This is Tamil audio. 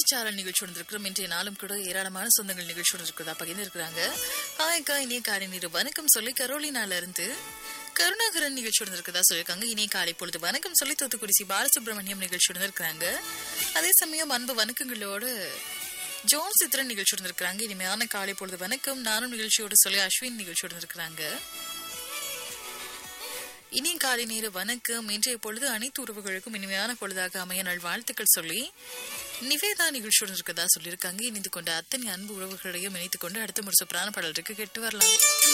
சாரல் நிகழ்ச்சி வந்திருக்கிறோம் இன்றைய நாளும் கூட ஏராளமான சொந்தங்கள் நிகழ்ச்சி வந்திருக்கிறதா பகிர்ந்து இருக்கிறாங்க ஹாய்க்கா இனிய காலை நீர் வணக்கம் சொல்லி கரோலினால இருந்து கருணாகரன் நிகழ்ச்சி வந்திருக்கிறதா சொல்லியிருக்காங்க இனிய காலை பொழுது வணக்கம் சொல்லி தூத்துக்குடி சி பாலசுப்ரமணியம் நிகழ்ச்சி வந்திருக்கிறாங்க அதே சமயம் அன்பு வணக்கங்களோடு ஜோன் சித்ரன் நிகழ்ச்சி வந்திருக்கிறாங்க இனிமையான காலை பொழுது வணக்கம் நானும் நிகழ்ச்சியோடு சொல்லி அஸ்வின் நிகழ்ச்சி வந்திருக்கிறாங்க இனிய காலை நேர வணக்கம் இன்றைய பொழுது அனைத்து உறவுகளுக்கும் இனிமையான பொழுதாக அமைய நல் வாழ்த்துக்கள் சொல்லி நிவேதா நிகழ்ச்சியுடன் இருக்கதா சொல்லியிருக்காங்க இணைந்து கொண்ட அத்தனை அன்பு உறவுகளையும் இணைத்துக் கொண்டு அடுத்த ஒரு சூப்பரான பாடல் இருக்கு கேட்டு வரலாம்